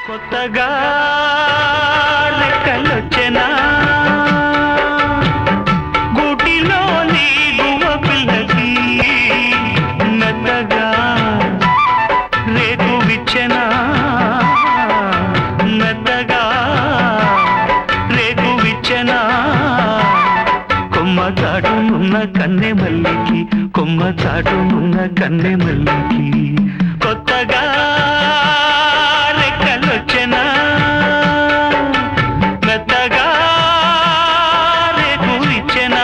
కొత్తగా రెక్కలొచ్చెనా గూటిలోని గువ్వ పిల్లకి మెత్తగా రేకు విచ్చెనా మెత్తగా రేకు విచ్చెనా కొమ్మ చాటునున్న కన్నె మల్లికి కొమ్మ చాటునున్న కన్నె మల్లికి కొత్తగా రెక్కలొచ్చెనా మెత్తగా రేకు ఇచ్చెనా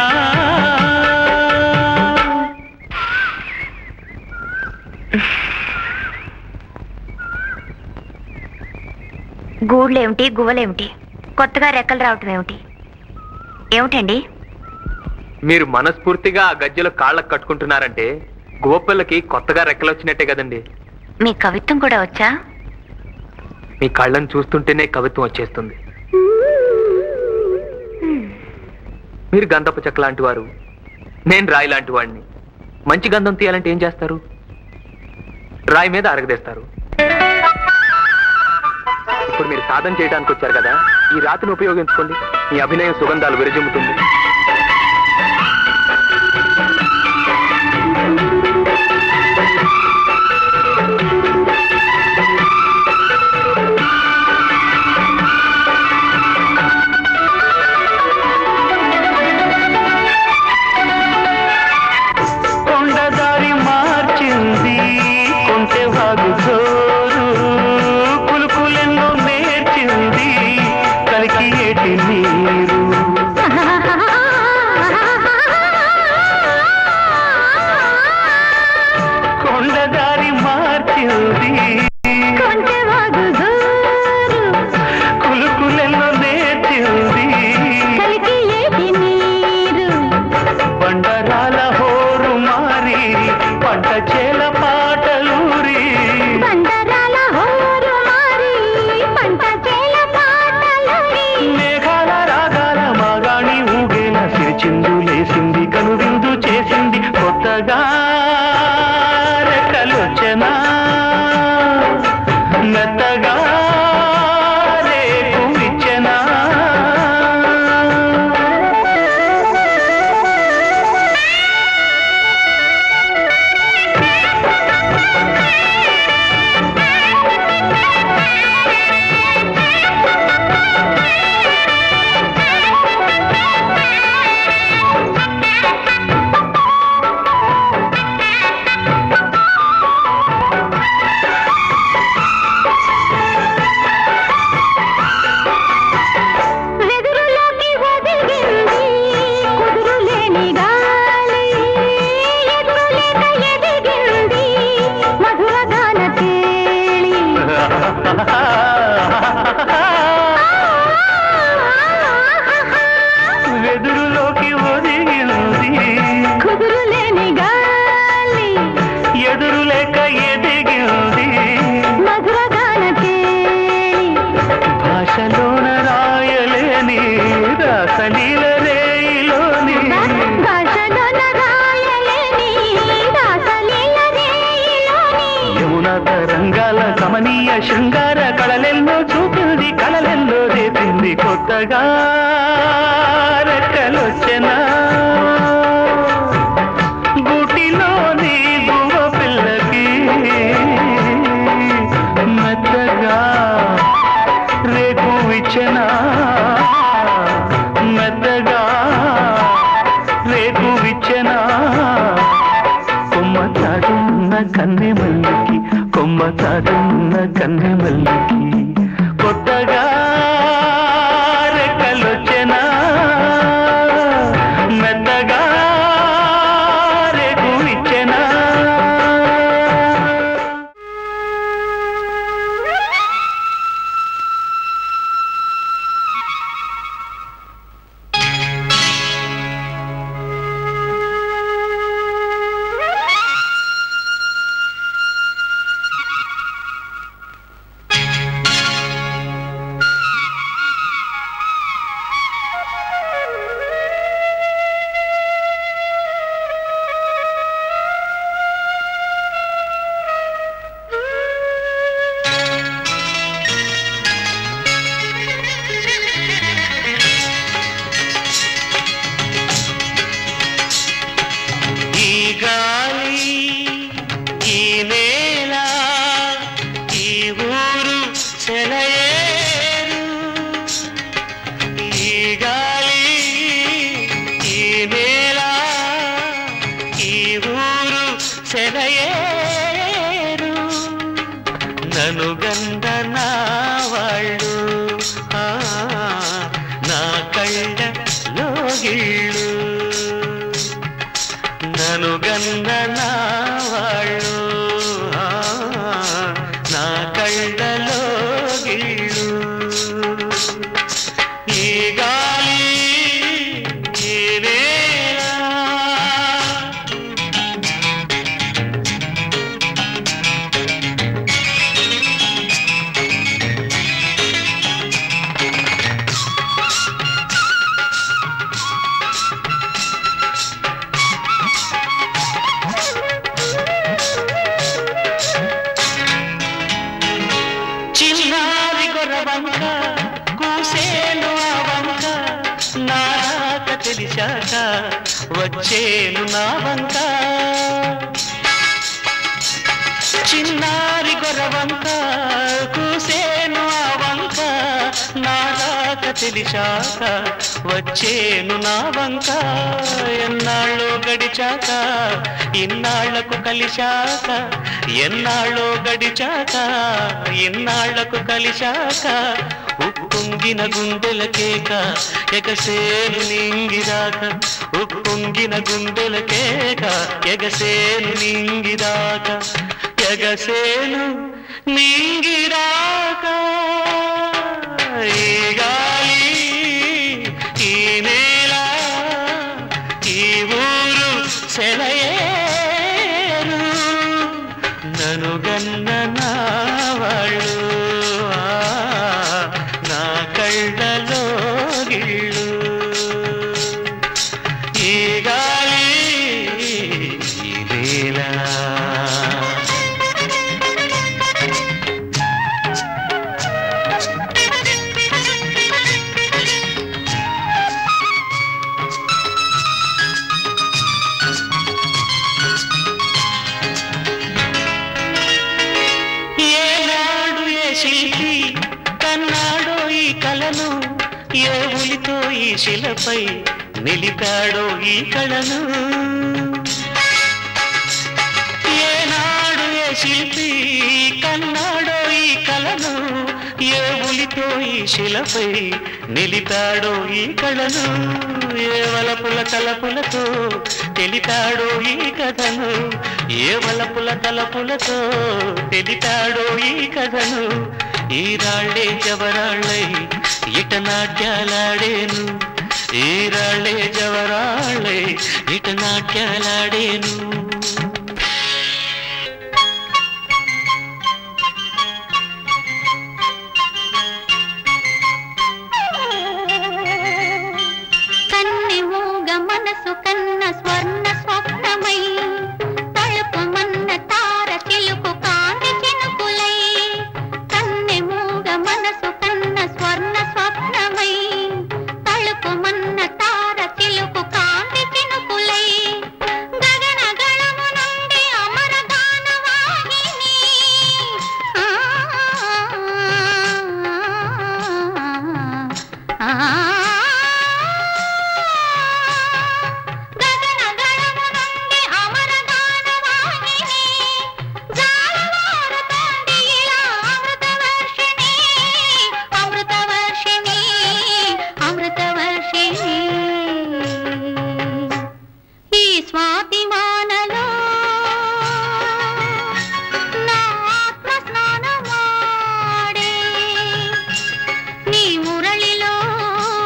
గూళ్ళేమిటి గువ్వలేమిటి కొత్తగా రెక్కలు రావటం ఏమిటి ఏమిటండి మీరు మనస్ఫూర్తిగా ఆ గజ్జెలు కాళ్ళకు కట్టుకుంటున్నారంటే గువ్వపిల్లకి కొత్తగా రెక్కలొచ్చినట్టే కదండి మీ కవిత్వం కూడా వచ్చా మీ కళ్ళను చూస్తుంటేనే కవిత్వం వచ్చేస్తుంది మీరు గంధపు చెక్క లాంటి వారు నేను రాయి లాంటి వాడిని మంచి గంధం తీయాలంటే ఏం చేస్తారు రాయి మీద అరగదేస్తారు ఇప్పుడు మీరు సాధన చేయడానికి వచ్చారు కదా ఈ రాతిని ఉపయోగించుకోండి మీ అభినయం సుగంధాలు విరజిమ్ముతుంది కొండదారి మార్చింది కొంటె వాగు జోరు పులుపులెన్నో నేర్చింది కలికి ఏటి నీరు కొండదారి మార్చింది కులుకులెన్నో నేర్చింది బండరాల హోరు మారి పంట చేల పాటలూరి మేఘాల రాగాల మాగాణి ఊగేల సిరిచిందు లేసింది కనువిందు చేసింది కొత్తగా రెక్కలొచ్చనా మెత్తగా రేపు ఇచ్చెనా వెదురులోకి ఒదిగింది కుదురులేని గాలి ఎదురులేక ఎదిగింది మధుర గాన కేళి వెదురులోకి ఒదిగింది కుదురులేని గాలి ఎదురు లేక ఎదిగింది మధుర గాన కేళి భాషలోన రాయలేని రాసలీల రేయిలోని భాషలోన రాయలేని రాసలీల రేయిలోని యమున తరంగాల కమనీయ శృంగార కళలెన్నో చూపింది కళలెన్నో రేపింది కొత్తగా రెక్కలొచ్చెనా గూటిలోని గువ్వ పిల్లకి మెత్తగా రేపు ఇచ్చెనా మెత్తగా రేపు ఇచ్చెనా కొమ్మ చాటున్న కన్నె మల్లికి కొమ్మ చాటున్న కన్నె మల్లికి కొత్తగా రెక్కలొచ్చెనా మెత్తగా రేపు ఇచ్చెనా సెలయేరు ఈ గాలి ఈ నేల ఈ ఊరు సెలయేరు నను గంద నా వాళ్ళు ఆ, నా కళ్ళ లోగిళ్ళు నను గంద నా వాళ్ళు ఆ, నా కళ్ళలో గిళ్ళు ఈ గాలి ఈ నేల చిన్నారి గొర్రవంక కూసేను ఆ వంక నా రాక తెలిసాక వచ్చేను నా వంక చిన్నారి గొర్రవంక కూసేను ఆ వంక నా రాక తెలిసాక వచ్చేను నా వంక ఎన్నాళ్ళో గడిచాక ఇన్నాళ్లకు కలిశాక ఎన్నాళ్ళో గడిచాక ఇన్నాళ్లకు కలిశాక ఉప్పొంగిన గుండెల కేక ఎగసేను నింగిదాక ఉప్పొంగిన గుండెల కేక ఎగసేను నింగిదాక ఎగసేను నింగిదాక ఈ గాలి ఈ నేల ఈ ఊరు సెలయేరు నను గన్న నా వాళ్ళు ఆ, నా కళ్ళలో గిళ్ళు ఈ గాలి ఈ నేల ఏనాడు ఏ శిల్పి కన్నాడో ఈ కలను ఏ ఉలితో ఈ శిలపై నిలిపాడో ఈ కళను ఏనాడు ఏ శిల్పి కన్నాడో ఈ కలను ఏ ఉలితో ఈ శిలపై నిలిపాడో ఈ కళను ఏ వలపుల తలపులతో తెలిపాడో ఈ కథను ఏ వలపుల తలపులతో తెలిపాడో ఈ కథను ఈ రాళ్ళే జవరాళ్ళై ఇట నాట్యాలాడేను ఈ రాళ్ళే జవరాళ్ళై ఇట నాట్యాలాడేను కన్నె మూగ మనసు కన్న స్వర్ణ స్వప్నమై తలుపుమన్న తార చిలుకు కాంతి చినుకులై కన్నె మూగ మనసు కన్న స్వర్ణ స్వప్నమై తలుపుమన్న తార చిలుకు కాంతి చినుకులై గగన గళము నుండి అమర గానవాహిని ఆ గగన గళము నుండి అమర గానవాహిని జాలవారుతోంది ఇలా అమృతవర్షిణి అమృతవర్షిణి అమృతవర్షిణి ఈ స్వాతి వానలో నా ఆత్మ స్నానమాడే నీ మురళిలో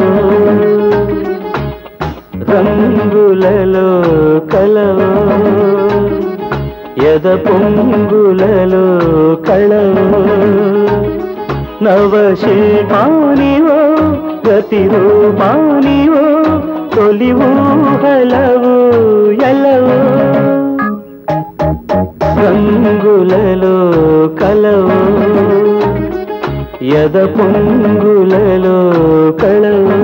రంగులలో కలవో ఎద పొంగులలో కళవో నవశిల్పానివో ప్రతిరూపానివో తొలి ఊహలవు ఎలవో రంగులలో కలవో ఎద పొంగులలో కళవో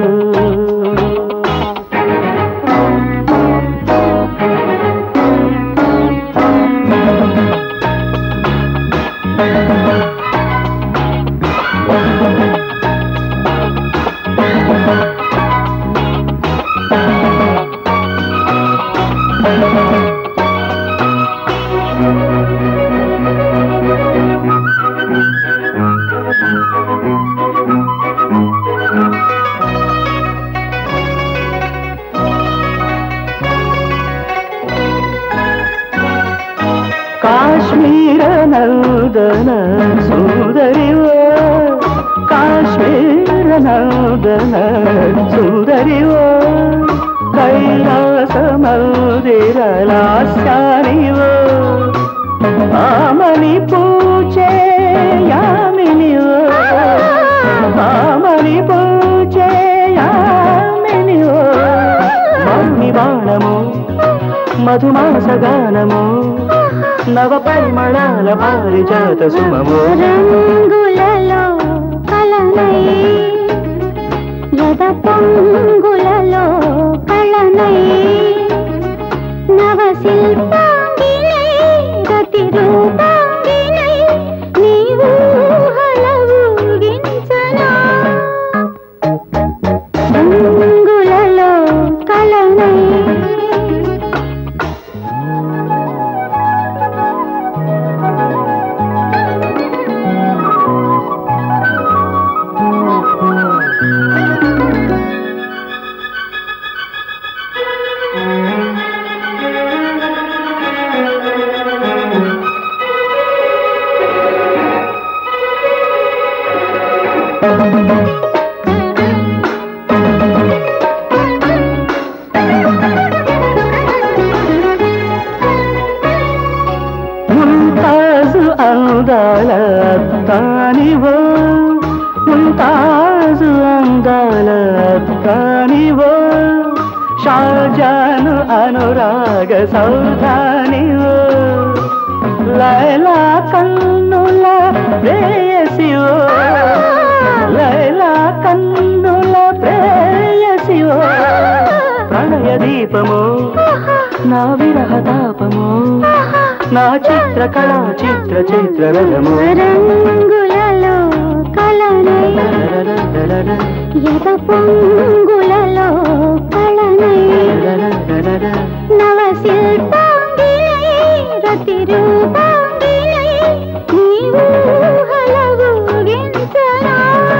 ಕಾಶ್ಮೀರ ನಲ್ದನ ಸುಂದರಿವ ಕಾಶ್ಮೀರ ನಲ್ದನ ಸುಂದರಿವ ಕೈಲಾಸ ಮಂದಿರ ಲಾಸ್ಯಾನಿವ ಆಮನಿ ಪೂಜೆ ಯಾಮಿನಿವ ಆಮನಿ ಪೂಜೆ యామినివ మౌని బాణము మధుమాస గానము నవ పరిమళాల పారిజాత సుమము రంగులలో కలనై యద పొంగులలో కళనై నవ శిల్పాంగినై గతి రూపాంగినై నీవు హలవుగించనా రంగులలో కళనై ముంతాజు అందాల తానివో ముంతాజు అందాల తానివో షాజాను అనురాగ సౌధానివో లైలా కన్నుల ప్రేయసివో లైలా కన్నుల ప్రేయసివో ప్రణయ దీపము నా విరహ తాపము నా చిత్ర కళా చిత్ర చిత్ర రథము రంగులలో కలనై యద పొంగులలో కళనై నవ శిల్పాంగినై రతి రూపాంగినై నీవు హలవుగించనా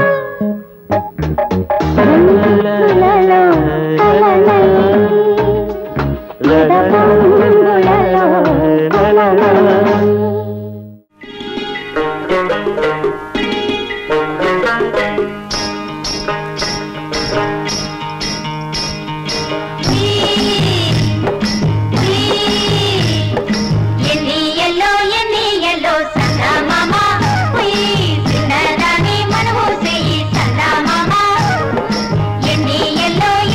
రంగులలో కలనై యద పొంగులలో కళనై ఎన్ని ఎల్లో ఎన్ని ఎల్లో సన్నా మామ చిన్నదాని మనము చెయ్యి సన్నా మామ ఎన్ని ఎల్లో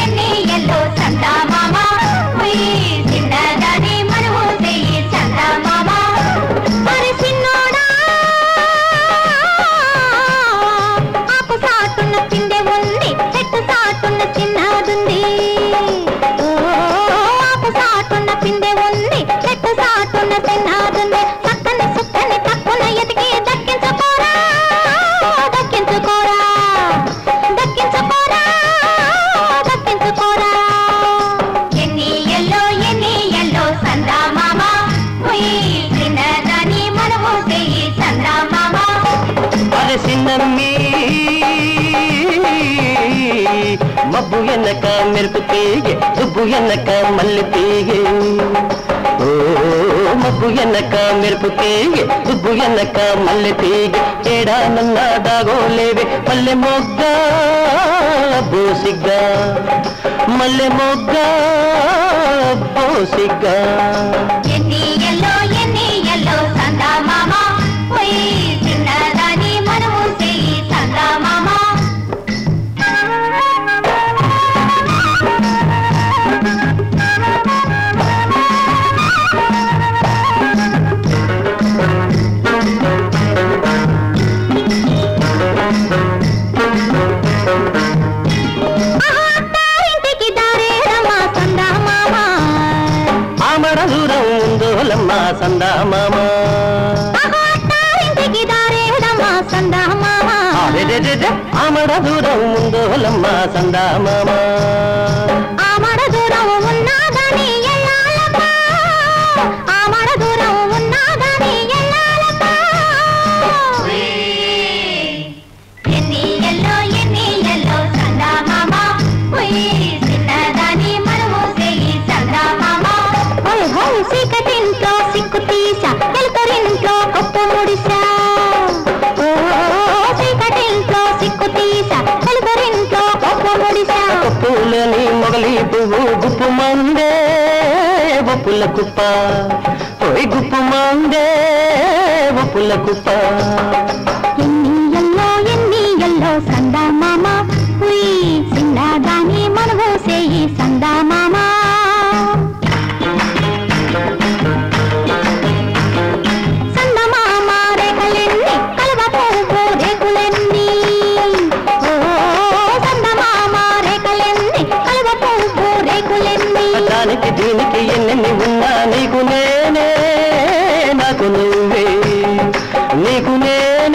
మబ్బు ఎన్నక మెరుపు తీగే దుబ్బు ఎన్నక మల్లె తీగే ఓ మబ్బు ఎన్నక మెరుపు తీగే దుబ్బు ఎన్నక మల్లె తీగే ఏడా నన్న దాగోలేవే మల్లె మొగ్గ బోసిగ్గా మల్లె మొగ్గ బోసిగ్గా ఎన్ని ఎల్లో ఎన్ని ఎల్లో సందా మామ పోయి చిన్నదాని మనము చెయ్యి సందా మామ ఇంటికి దారేరమ్మా సందా మామ ఆమడ దూరం ఉందోలమ్మ సందా మామ ఇంటికి దారేరమ్మా సందా మామ అరెరెరెరె, ఆమడ దూరం ఉందోలమ్మ సందా మామ ఆమడ దూరం ఉన్నా గాని ఎల్లాలమ్మా ఆమడ దూరం ఉన్నా గాని ఎల్లాలమ్మా ఎన్ని ఎల్లో ఎన్ని ఎల్లో సందా మామ ఉయ్ చిన్నదాని మనము చెయ్యి సందా మామ ఓయ్ హోయ్ సీకటింట్లో సిక్కు తీసా ఎలుకరింట్లో కొత్త ముడిసా ఓ చీకటింట్లో సిక్కు తీసా ఎలుకరింట్లో కొత్త ముడిసా పూలని మొగలి పువ్వు గుప్పు మందే ఒప్పుల కుప్ప ఓయ్ గుప్పు మందే ఒప్పుల కుప్ప ఎన్ని ఎల్లో ఎన్ని ఎల్లో సందా మామ ఉయ్ చిన్నదాని మనము చేయి సందా మామ సందమామ రేఖలెన్ని కలువ పువ్వు రేకులెన్ని ఓ సందమామ రేఖలెన్ని కలువ పువ్వు రేకులెన్ని దానికి దీనికి ఎన్నెన్ని ఉన్నా నీకు నేనే నాకు నువ్వే నీకు నేనే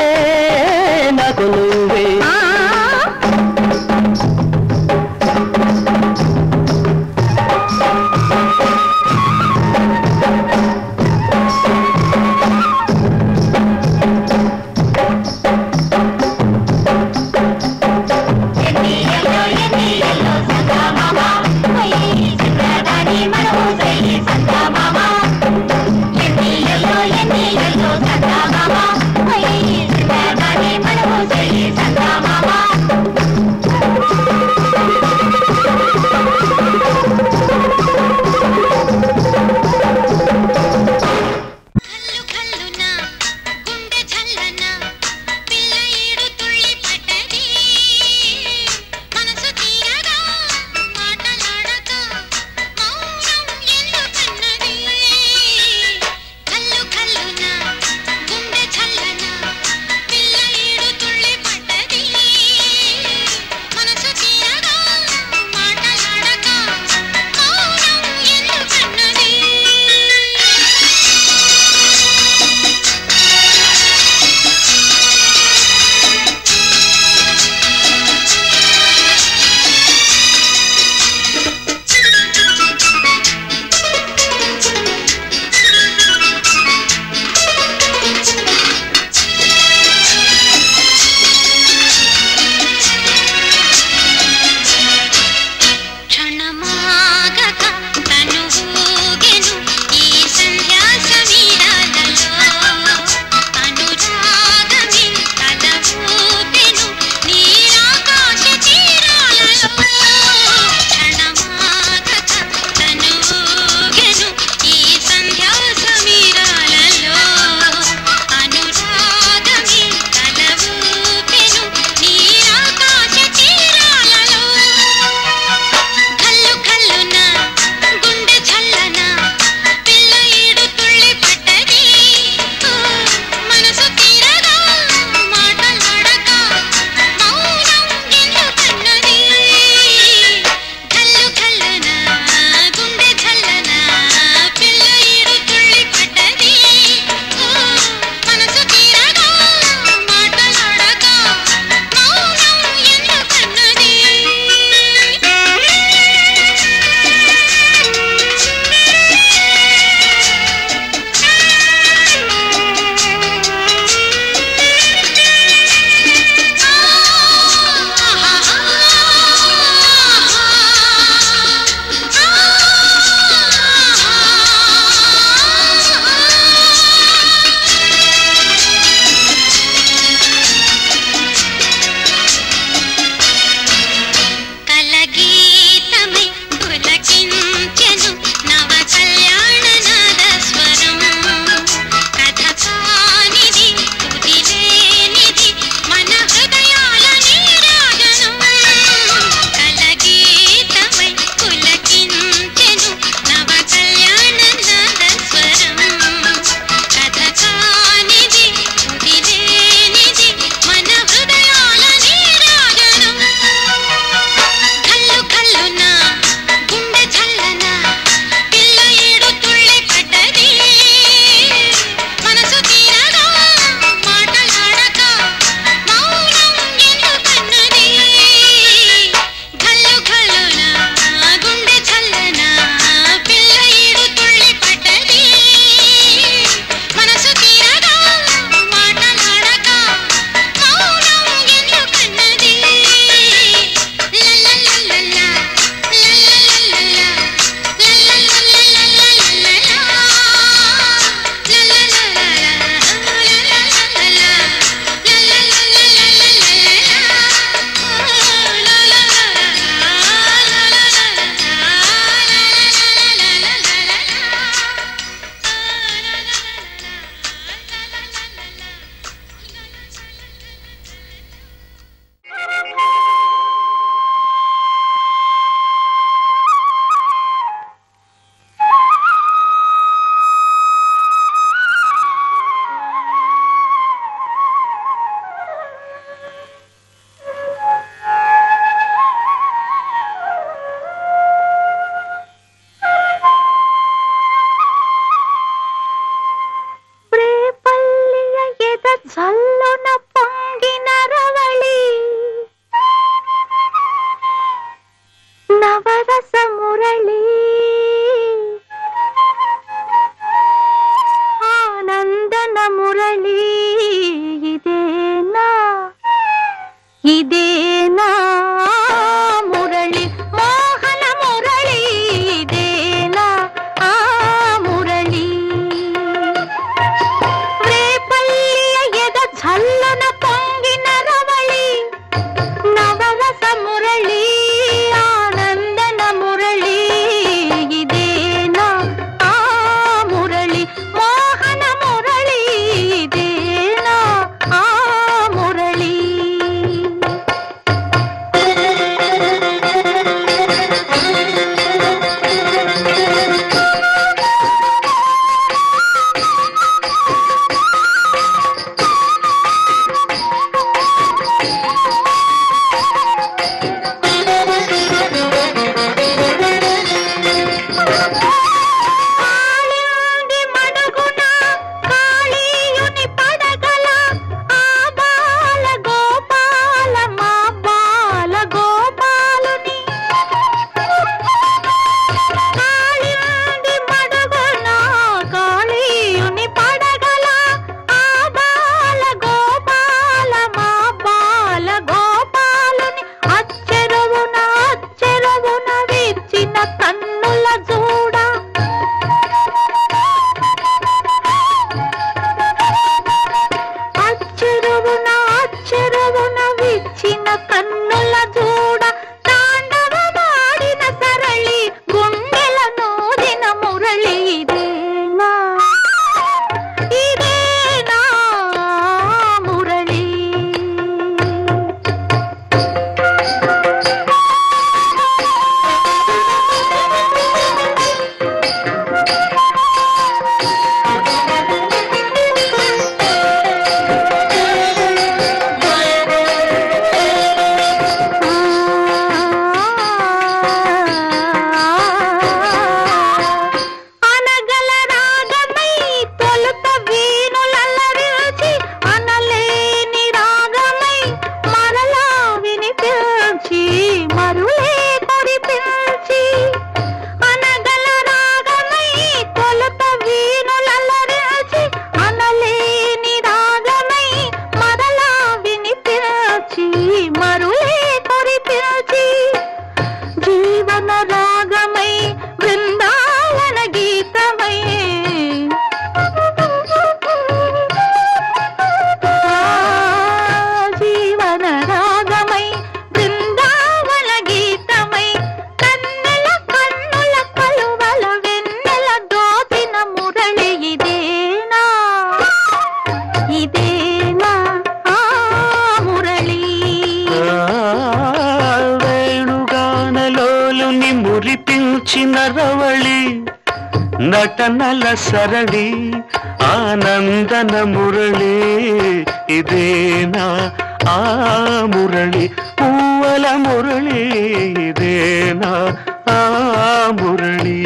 నటనల సరళి ఆనందన మురళి ఇదేనా ఆ మురళి పూవల మురళి ఇదేనా ఆ మురళి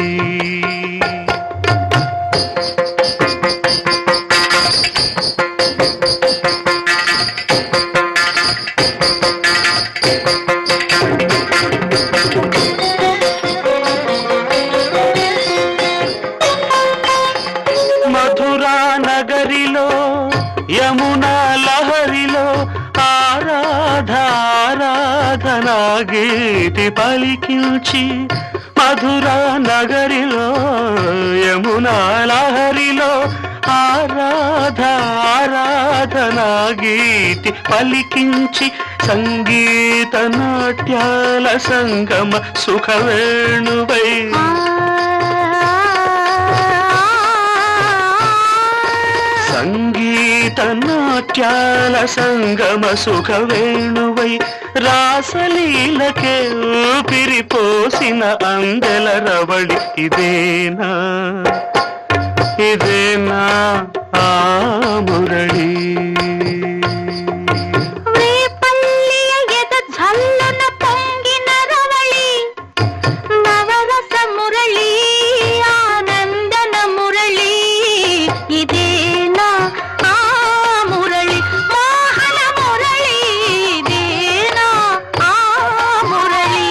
మధురా నగరిలో యమునా లహరిలో ఆరాధారాధనా గీతి పలికించి మధురా నగరిలో యమునా లహరిలో ఆరాధారాధనా గీతి పలికించి సంగీత నాట్యాల సంగమ సుఖవేణువై సంగీత నాట్యాల సంగమ సుఖ వేణువై రాసలీలకే ఊపిరిపోసిన అందెల రవళి ఇదేనా ఇదేనా ఆ మురళి రేపల్లియ ఎద ఝల్లున పొంగిన రవళి నవరస మురళి ఆనందన మురళి ఇదేనా ఆ మురళి మోహన మురళి ఇదేనా ఆ మురళి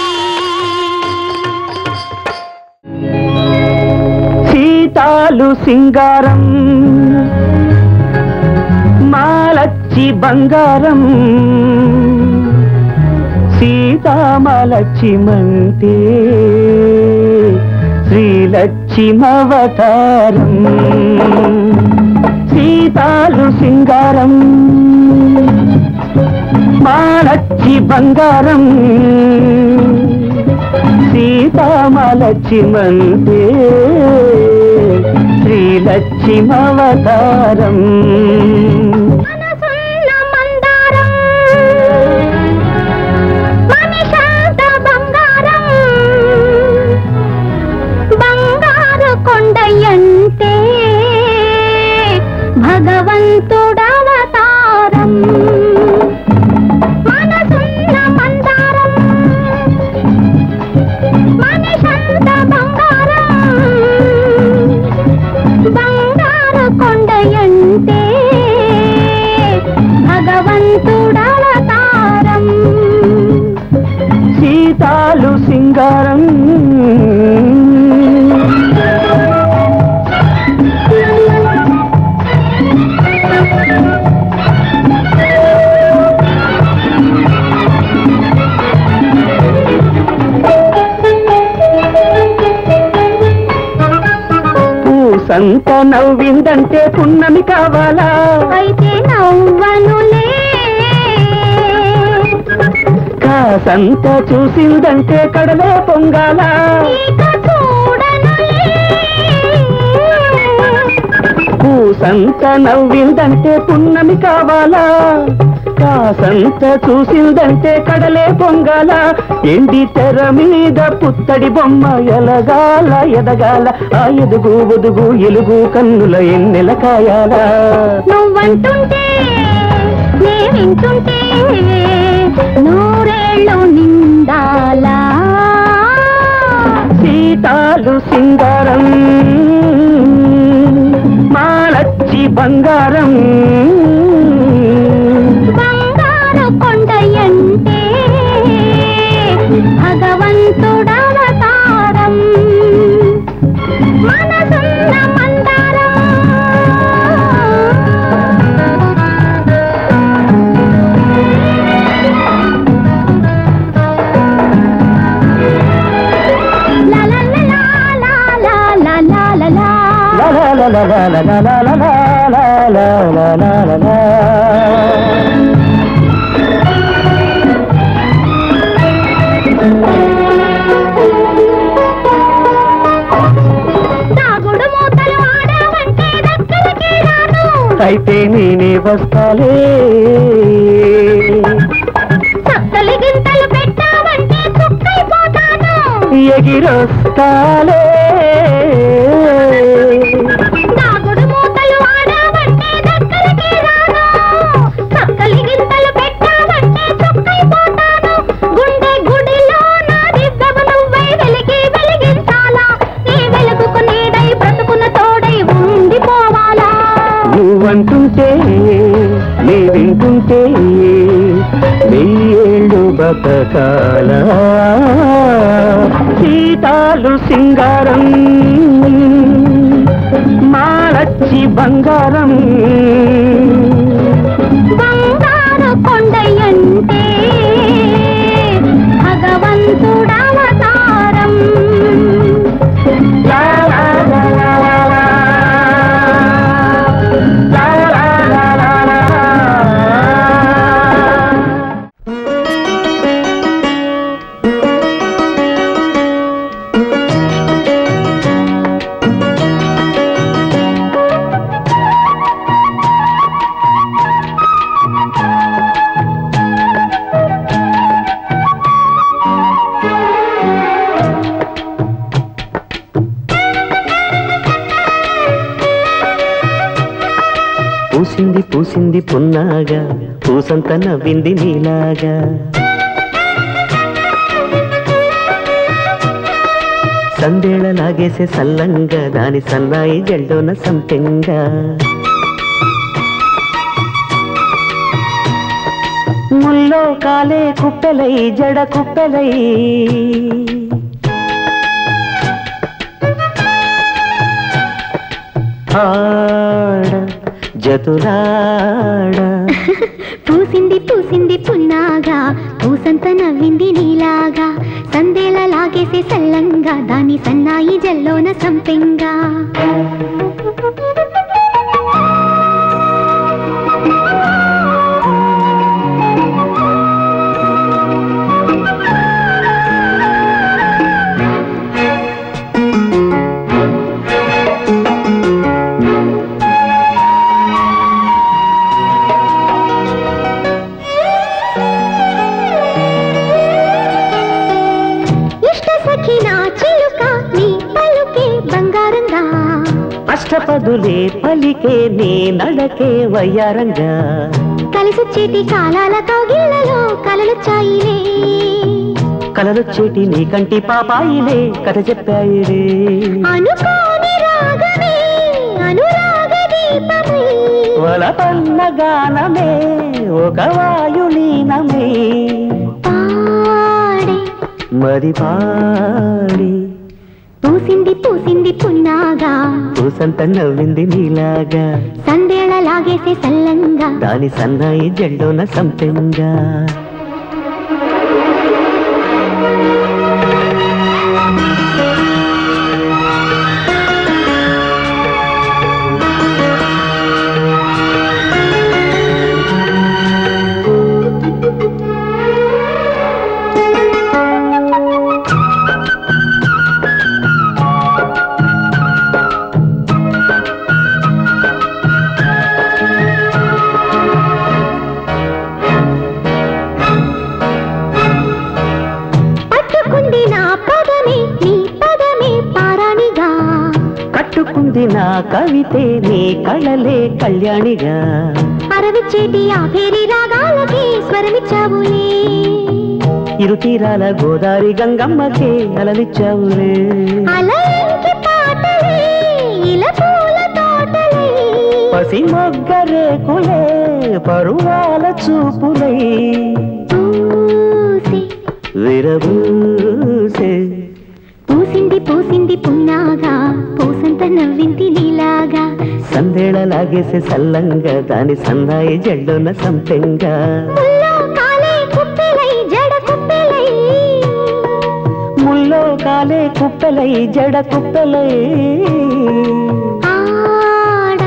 సీతాలు సింగారం మాలచ్చి బంగారం సీతామలక్ష్మంతే శ్రీలక్ష్మవతారం సీతాలు సింగారం మాలచ్చి బంగారం సీతామలక్ష్మంతే శ్రీలక్ష్మవతారం మనసున్న మందారం మనిషంత బంగారం బంగారు కొండయంటే భగవంతుడవతారం మనసున్న మందారం మనిషంత బంగారం బంగారు కొండయంటే భగవంతుడవతారం సీతాలు సింగారం పూసంత నవ్విందంటే పున్నమి కావాలా అయితే నవ్వనులే కాసంత చూసిందంటే కడలే పొంగాలా ఇక చూడనులే పూసంత నవ్విందంటే పున్నమి కావాలా కాసంత చూసిందంటే కడలే పొంగాల ఎండి తెర మీద పుత్తడి బొమ్మ ఎలగాల ఎదగాల ఆ ఎదుగు ఒదుగు ఎలుగు కన్నుల ఎన్నెల కాయాల నువ్వంటుంటే నే వింటుంటే నూరేళ్ళు నిండాలా సీతాలు సింగారం మాలచ్చి బంగారం బంగారు కొండయంటే భగవంతుడవతారం మనసున్న మందారం లా లా లా లా లా లా లా లా లా. La la la la la la la la la la la la la la la. దాగుడు మూతలు ఆడావంటే దక్కలకే రాను అయితే నేనే వస్తాలే చక్కలి గింతలు పెట్టావంటే చుక్కైపోతాను ఎగిరొస్తాలే దాగుడు మూతలు ఆడావంటే దక్కలకి రాను చక్కలి గింతలు పెట్టావంటే చొక్కైపోతాను గుండె గుడిలో నా దివ్యము నువ్వై వెలిగి వెలిగించాలా నీ వెలుగుకు నీడై బ్రతుకున్న తోడై ఉండిపోవాలా నువ్వంటుంటే నీ వింటుంటే వెయ్యేళ్ళు బతకాల సీతాలు సింగారం మాలచ్చి బంగారం బంగారు కొండయంటే భగవంతుడవతారం లా లా లా లా లా లా. లా లా లా లా లా. పూసింది పూసింది పున్నాగా పూసంత నవ్వింది నీలాగా సందేళ లాగేసే సల్లంగా దాని సన్నాయి జల్డోన సంపెంగా ముల్లో కాలే కుప్పెలై జడ కుప్పెలై ఆడ జతులాడ పూసింది పూసింది పున్నాగా పూసంత నవ్వింది నీలాగా సందేల లాగేసే సల్లంగా దాని సన్నాయి జల్లోన సంపెంగా ఇష్ట సఖి నా చిలుక నీ పలుకే బంగారంగా అష్టపదులే పలికే నీ నడకే వయ్యారంగా కలిసొచ్చేటి కాలాల కౌగిళ్లలో కలలు చాయిలే కలలొచ్చేటి నీ కంటి పాపాయిలే కథ చెప్పాయిలే అనుకోని రాగమే అనురాగ దీపమై వల పన్న గానమే ఒక వాయులీనమే పాడే మరి పాడి పూసింది పూసింది పున్నాగా పూసంత నవ్వింది నీలాగా సందేళ లాగేసే సల్లంగా దాని సన్నాయి జెండోన సంపెంగా పట్టుకుంది నా పదమే నీ పదమే పారాణిగా కట్టుకుంది నా కవితే నీ కళలే కళ్యాణిగా అరవిచ్చేటి ఆ పేరి రాగాలకి స్వరమిచ్చావులే ఇరు తీరాల గోదారి గంగమ్మకే అలలిచ్చావులే అలయంకి పాటలే ఇలా పూల తోటలే పసి మొగ్గరేకులే పరువాల చూపులై పూసి విరబూసే పూసింది పూసింది పున్నాగా పూసంత నవ్వింది నీలాగా సందేళ లాగేసే సల్లంగా దాని సన్నాయి జల్లున సంపెంగా ముల్లో కాలే కుప్పెలై జడ కుప్పెలై ముల్లో కాలే కుప్పెలై జడ కుప్పెలై ఆడ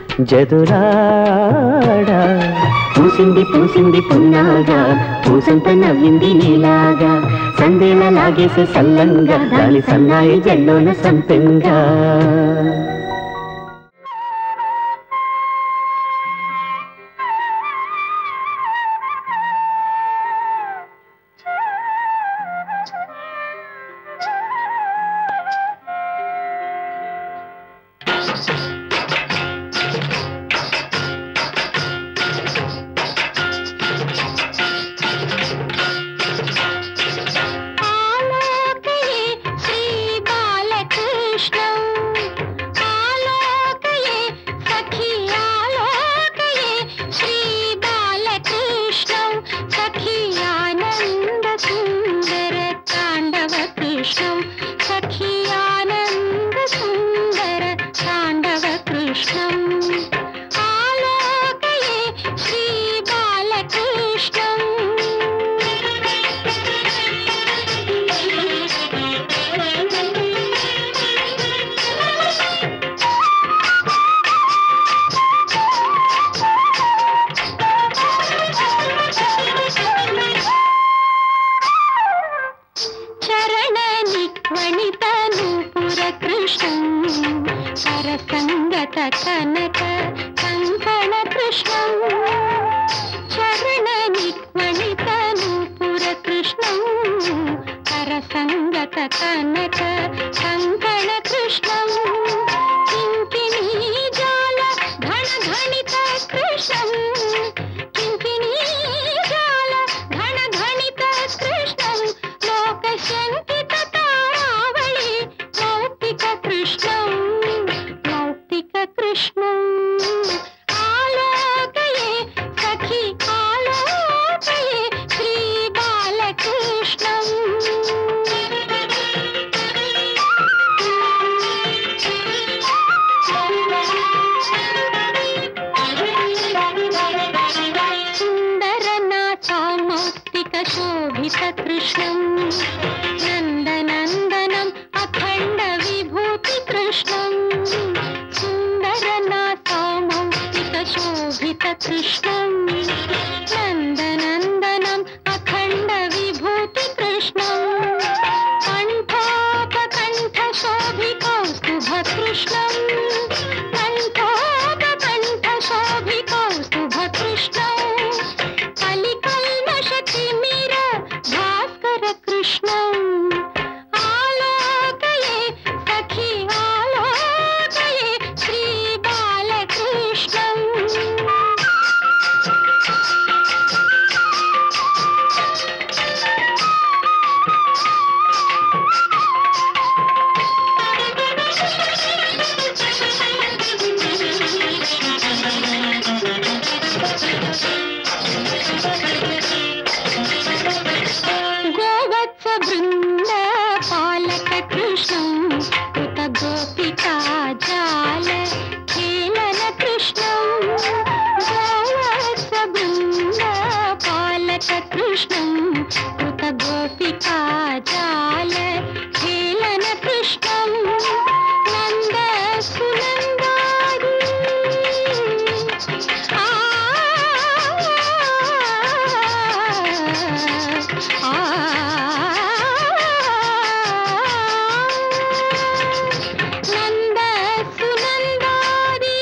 జదురాడా పూసింది పూసింది పున్నాగా పూసంత నవ్వింది నీలాగా సందేళ లాగేసే సల్లంగా దాని సన్నాయి జల్లున సంపెంగా సరసంగత కనక కంకణ కృష్ణం చరణ నిక్వణిత నూపుర కృష్ణం కరసంగత కనక కంకణ కృష్ణం కింకిణీ జాల ఘన ఘణిత కృష్ణం కింకిణీ జాల ఘన ఘణిత కృష్ణం లోక శంకిత తారావళి మౌక్తిక కృష్ణం మౌక్తిక కృష్ణం ఆలోకయే సఖి ఆలోకయే శ్రీ బాలకృష్ణం సుందరనాథామౌక్తిక శోభిత కృష్ణం నందనందనం అఖండ విభూతి కృష్ణం సుందరనాథామౌక్తిక శోభిత కృష్ణం నందనందనం అఖండ విభూతి కృష్ణం కంఠోపకంఠ శోభి కౌస్తుభ కృష్ణం కంఠోపకంఠ శోభి కౌస్తుభ కృష్ణం కలికల్మషతిమిర భాస్కర కృష్ణం ఆలోకయే సఖి ఆలోకయే శ్రీ బాలకృష్ణం గోవత్స బృంద పాలక కృష్ణం కృత గోపికా జాల ఖేళన కృష్ణం గోవత్స బృంద పాలక కృష్ణం కృత గోపికా జాల ఖేళన కృష్ణం నంద సునందారి నంద సునందారి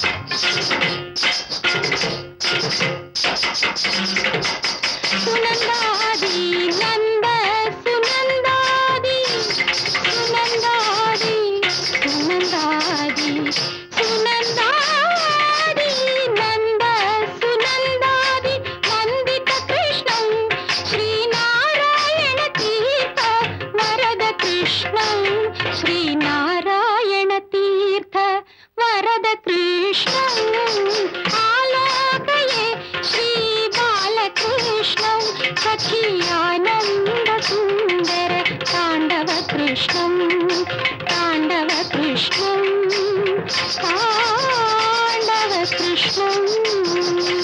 సునందాది నంద సునందాది సునందాది సునందాది సునందాది నంద సునందాది వందిత కృష్ణం శ్రీనారాయణ తీర్థ వరద కృష్ణం శ్రీనారాయణ తీర్థ వరద కృష్ణం ఆలోకయే శ్రీ బాలకృష్ణం సఖీ ఆనంద సుందర తాండవ కృష్ణం తాండవ కృష్ణం తాండవ కృష్ణం